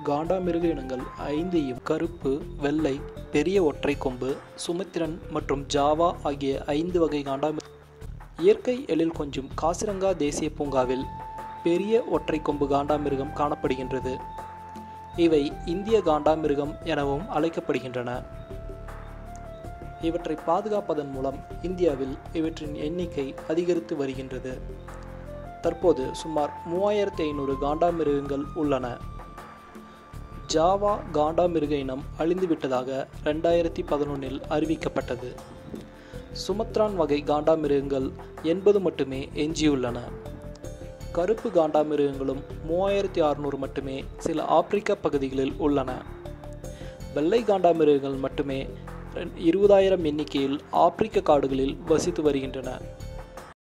காண்டாமிருக இனங்கள் ஐந்தையும் கருப்பு வெள்ளை பெரிய ஒற்றை கொம்பு சுமித்திரன் மற்றும் ஜாவா ஆகிய ஐந்து வகை காண்டாமிரு இயற்கை எழில் கொஞ்சும் காசிரங்கா தேசிய பூங்காவில் பெரிய ஒற்றை கொம்பு காண்டாமிருகம் காணப்படுகின்றது இவை இந்திய காண்டாமிருகம் எனவும் அழைக்கப்படுகின்றன இவற்றை பாதுகாப்பதன் மூலம் இந்தியாவில் இவற்றின் எண்ணிக்கை அதிகரித்து வருகின்றது தற்போது சுமார் மூவாயிரத்தி ஐநூறு காண்டாமிருகங்கள் உள்ளன ஜாவா காண்டாமிருக இனம் அழிந்துவிட்டதாக ரெண்டாயிரத்தி பதினொன்றில் அறிவிக்கப்பட்டது சுமத்ரான் வகை காண்டாமிருகங்கள் எண்பது மட்டுமே எஞ்சியுள்ளன கருப்பு காண்டாமிருகங்களும் மூவாயிரத்தி அறுநூறு மட்டுமே சில ஆப்பிரிக்க பகுதிகளில் உள்ளன வெள்ளை காண்டாமிருகங்கள் மட்டுமே இருபதாயிரம் எண்ணிக்கையில் ஆப்பிரிக்க காடுகளில் வசித்து வருகின்றன